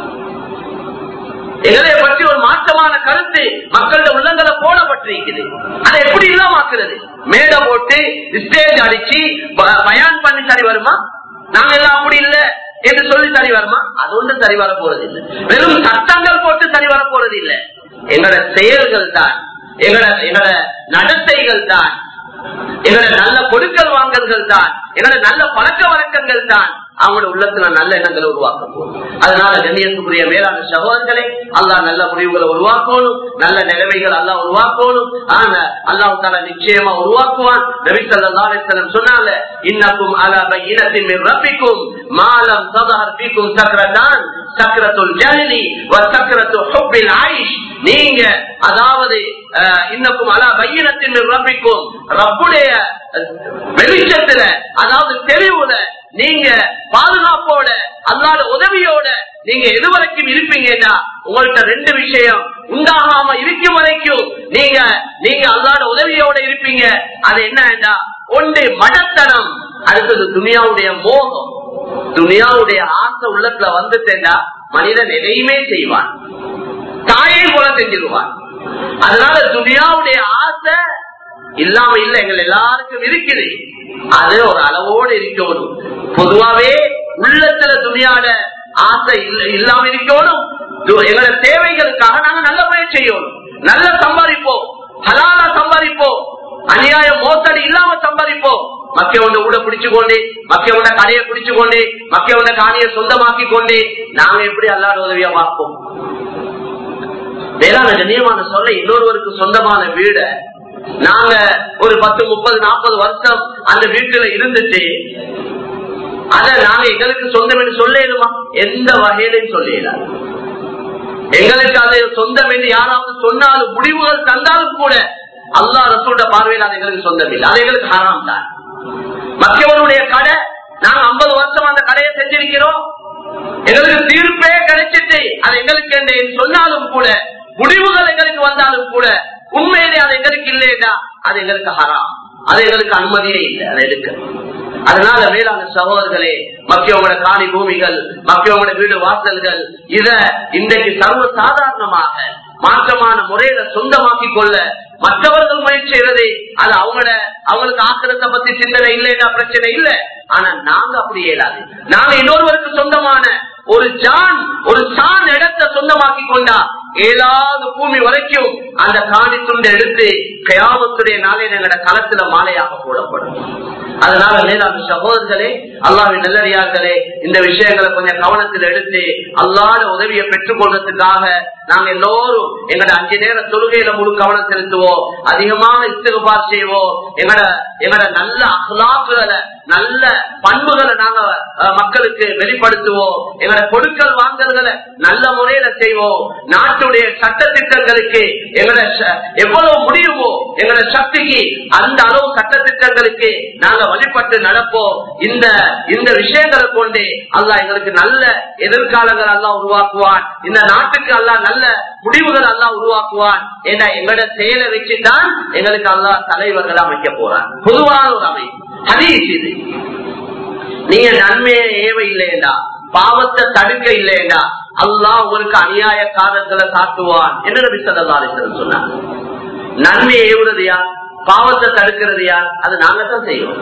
எங்களை பற்றி ஒரு மாற்றமான கருத்து மக்களோட உள்ளங்களை போடப்பட்டிருக்குது அதை எப்படி இல்லாமக்கிறது மேடை போட்டு ஸ்டேஜ் அடிச்சு ப- பயான் பண்ணி சரி வருமா நாங்க எல்லாம் அப்படி இல்ல என்று சொல்லி சரி வருமா அது ஒன்றும் சரி வர போறது இல்லை வெறும் சட்டங்கள் போட்டு சரி வர போறது இல்லை எங்களோட செயல்கள் தான் எங்களோட எங்களோட நடத்தைகள் தான் எங்களோட நல்ல கொடுக்கல் வாங்கல்கள் தான் எங்களோட நல்ல பழக்க வழக்கங்கள் தான் அவங்களோட உள்ளத்துல நல்ல எண்ணங்களை உருவாக்க போகும் அதனால கண்ணியத்துக்குரிய மேலான சகோதரர்களே அல்லாஹ் நல்ல முடிவுகளை உருவாக்கணும் நல்ல நிலைமைகள் அல்லாஹ் உருவாக்கணும் ஆனா அல்லாஹ் தால நிச்சயமா உருவாக்குவான் நபி ஸல்லல்லாஹு அலைஹி வஸல்லம் சொன்னாங்க இன்னக்கும் அலா பையினத்தின் மின் ரப்பிக்கும் மாலம் ததஹர் ஃபீக்கும் சக்ரதான் சக்ரத்துல் ஜஹலி வ சக்ரத்து ஹுப்பில் ஆயிஷ் நீங்க அதாவது அஹ், இன்னக்கும் அலா பையினத்தின் மின் ரப்பிக்கும் ரப்புடைய அஹ், வெளிச்சத்துல அதாவது தெளிவுல நீங்க பாதுகாப்போட அல்லாத உதவியோட நீங்க எதுவரைக்கும் இருப்பீங்கன்னா உங்கள்ட்ட ரெண்டு விஷயம் உண்டாகாம இருக்கும் வரைக்கும் நீங்க நீங்க அல்லாத உதவியோட இருப்பீங்க அது என்னன்னா ஒன்று மடத்தனம் அடுத்தது துனியாவுடைய மோகம் துனியாவுடைய ஆசை உள்ளத்துல வந்துட்டேன்னா மனிதன் எதையுமே செய்வான் தாயை போல செஞ்சிருவான் அதனால துனியாவுடைய ஆசை இல்லாம இல்ல எங்கள் எல்லாருக்கும் இருக்குது அது ஒரு அளவோடு இருக்கணும் பொதுவாவே உள்ளத்துல துணியாட ஆசை இல்ல- இல்லாம இருக்கணும் து- எங்களோட தேவைகளுக்காக நாங்க நல்ல முயற்சி செய்யணும் நல்ல சம்பாதிப்போம் ஹலாலா சம்பாதிப்போம் அநியாய மோசடி இல்லாம சம்பாதிப்போம் மக்கியவண்ட ஊட பிடிச்சு கொண்டு மக்கியவண்ட கடையை பிடிச்சு கொண்டு மக்கியவண்ட காணியை சொந்தமாக்கி கொண்டு நாங்க எப்படி அல்லாத உதவியா பார்ப்போம் வேளாண் கண்ணியமான சொல்ல இன்னொருவருக்கு சொந்தமான வீட நாங்க ஒரு பத்து முப்பது நாற்பது வருஷம் அந்த வீட்டுல இருந்துட்டு அத நாங்க எங்களுக்கு சொந்தம் என்று சொல்லிடுமா எந்த வகையிலும் சொல்லிடலாம் எங்களுக்கு அது சொந்தம் என்று யாராவது சொன்னாலும் முடிவுகள் தந்தாலும் கூட அல்லா ரசூட பார்வையில் அது எங்களுக்கு சொந்தம் இல்லை அது எங்களுக்கு ஹராம் தான் மற்றவருடைய கடை நாங்க ஐம்பது வருஷம் அந்த கடையை செஞ்சிருக்கிறோம் எங்களுக்கு தீர்ப்பே கிடைச்சிட்டு அது எங்களுக்கு என்று சொன்னாலும் கூட முடிவுகள் எங்களுக்கு வந்தாலும் கூட உண்மையிலே அது எங்களுக்கு இல்லையா அது எங்களுக்கு ஹராம் அது எங்களுக்கு அனுமதியே இல்லை அதை எடுக்க அதனால மேலான சகோதரர்களே மக்கியவங்களோட காணி பூமிகள் மக்கியவங்களோட வீடு வாசல்கள் இத இன்றைக்கு சர்வ சாதாரணமாக மாற்றமான முறையில சொந்தமாக்கி கொள்ள மற்றவர்கள் முயற்சி செய்யறது அது அவங்களோட அவங்களுக்கு ஆக்கிரத்தை பத்தி சிந்தனை இல்லைன்னா பிரச்சனை இல்லை ஆனா நாங்க அப்படி இயலாது நாங்க இன்னொருவருக்கு சொந்தமான ஒரு ஜான் ஒரு சான் இடத்தை சொந்தமாக்கி கொண்டா ஏழாவது பூமி வரைக்கும் அந்த காணி துண்டை எடுத்து கயாமத்துடைய நாளையில் எங்களோட களத்துல மாலையாக போடப்படும் அதனால மேலான சகோதரர்களே அல்லாவின் நல்லறியார்களே இந்த விஷயங்களை கொஞ்சம் கவனத்தில் எடுத்து அல்லாத உதவியை பெற்றுக் கொள்றதுக்காக நாங்க எல்லோரும் எங்களோட அஞ்சு நேர தொழுகையில முழு கவனம் செலுத்துவோம் அதிகமாக இஸ்திகுபார் செய்வோம் எங்களோட எங்களோட நல்ல அகலாக்குகளை நல்ல பண்புகளை நாங்க அஹ், மக்களுக்கு வெளிப்படுத்துவோம் எங்களோட கொடுக்கல் வாங்கல்களை நல்ல முறையில செய்வோம் நாட்டுடைய சட்ட திட்டங்களுக்கு எங்களோட ச- எவ்வளவு முடியுமோ எங்களோட சக்திக்கு அந்த அளவு சட்ட திட்டங்களுக்கு நாங்க வழிபட்டு நடப்போம் இந்த இந்த விஷயங்களை கொண்டு அல்லாஹ் எங்களுக்கு நல்ல எதிர்காலங்கள் அல்லாஹ் உருவாக்குவான் இந்த நாட்டுக்கு அல்லாஹ் நல்ல முடிவுகள் அல்லாஹ் உருவாக்குவான் ஏன்னா எங்களோட செயலை வச்சுதான் எங்களுக்கு அல்லாஹ் தலைவர்கள் அமைக்க போறான் பொதுவான ஒரு அமைப்பு ஹதீஸ் இது நீங்க நன்மையை ஏவ இல்லையண்டா பாவத்தை தடுக்க இல்லையண்டா அல்லாஹ் உங்களுக்கு அநியாய காலங்களை காட்டுவான் என்று நபி ஸல்லல்லாஹு அலைஹி வஸல்லம் சொன்னாங்க நன்மையை ஏவுறது யார் பாவத்தை தடுக்கிறது யார் அது நாங்க தான் செய்வோம்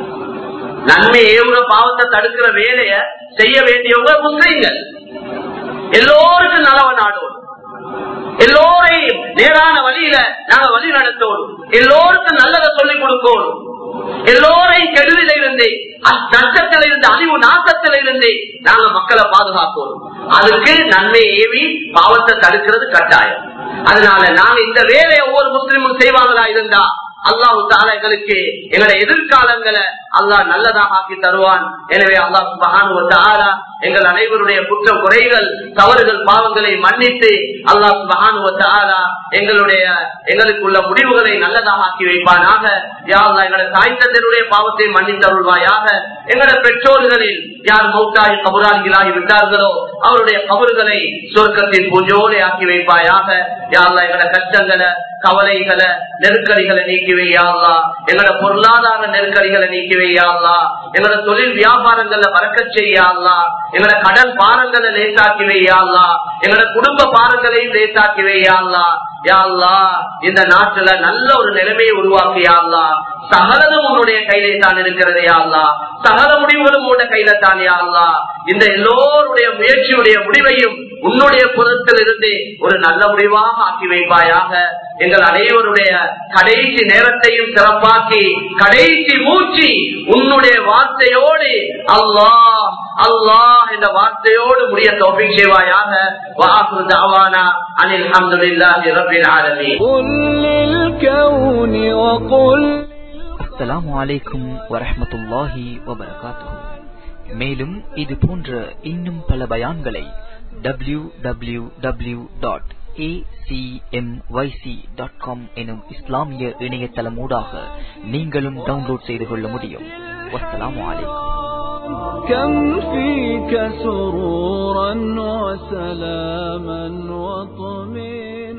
நன்மை ஏவுற பாவத்தை தடுக்கிற வேலைய செய்ய வேண்டியவங்க முஸ்லீம்கள் எல்லோருக்கும் நலவ நாடோம் எல்லோரையும் நேரான வழியில நாங்க வழி நடத்தோடும் எல்லோருக்கும் நல்லதை சொல்லிக் கொடுக்கணும் எல்லோரையும் கெடுதில இருந்து நஷ்டத்தில இருந்து அழிவு நாசத்தில இருந்து நாங்க மக்களை பாதுகாக்கணும் அதுக்கு நன்மை ஏவி பாவத்தை தடுக்கிறது கட்டாயம் அதனால நாங்க இந்த வேலையை ஒவ்வொரு முஸ்லிமும் செய்வாங்களா இருந்தா அல்லாஹு தாலா எங்களுக்கு எங்களை எதிர்காலங்களை அல்லாஹ் நல்லதாக ஆக்கி தருவான் எனவே அல்லாஹ் சுபஹானு தாலா எங்கள் அனைவருடைய குற்ற குறைகள் தவறுகள் பாவங்களை மன்னித்து அல்லாஹ் சுபஹானு தாலா எங்களுடைய எங்களுக்குள்ள முடிவுகளை நல்லதாக ஆக்கி வைப்பானாக யா அல்லாஹ் எங்களுடைய தாய் தந்தருடைய பாவத்தை மன்னித்தருள்வாயாக எங்களுடைய பெற்றோர்களில் யார் மௌத்தாகி கபுராளிகளாகி விட்டார்களோ அவருடைய கபறுகளை சொர்க்கத்தின் பூஜோலை ஆக்கி வைப்பாயாக யா அல்லாஹ் எங்களுடைய கஷ்டங்களை கவலைகளை நெருக்கடிகளை நீக்கி வையாங்களா எங்களோட பொருளாதார நெருக்கடிகளை நீக்கி வையாங்களா எங்களோட தொழில் வியாபாரங்கள்ல பறக்க செய்யாங்களா எங்களோட கடன் பாரங்களை லேசாக்கி வையாங்களா எங்களோட குடும்ப பாரங்களையும் லேசாக்கி வையாங்களா யாழ்லா இந்த நாட்டுல நல்ல ஒரு நிலைமையை உருவாக்கியாங்களா சகலதும் உன்னுடைய கையிலே தான் இருக்கிறது யாழ்லா சகல முடிவுகளும் உன்னுடைய கையில தான் யாழ்லா இந்த எல்லோருடைய முயற்சியுடைய முடிவையும் உன்னுடைய புறத்தில் இருந்து ஒரு நல்ல முடிவாக ஆக்கி வைப்பாயாக எங்கள் அனைவருடைய கடைசி நேரத்தையும் சிறப்பாக்கி கடைசி மூச்சு உன்னுடைய வார்த்தையோடு அல்லாஹ் அல்லாஹ் என்ற வார்த்தையோடு முடிய தோப்பிக் செய்வாயாக வாக்கு தாவானா அனில் அஹமதுல்லாஹி ரபில் ஆலமீன் قل للكون وقل அஸ்ஸலாமு அலைக்கும் வரஹ்மத்துல்லாஹி வபரகாத்துஹு மேலும் இது போன்ற இன்னும் பல பயான்களை W W W dot dot com எனும் இஸ்லாமிய இணையதளமூடாக நீங்களும் டவுன்லோட் செய்து கொள்ள முடியும் வஸ்ஸலாமு அலைக்கும் كم فيك سرورا وسلاما وطمئنا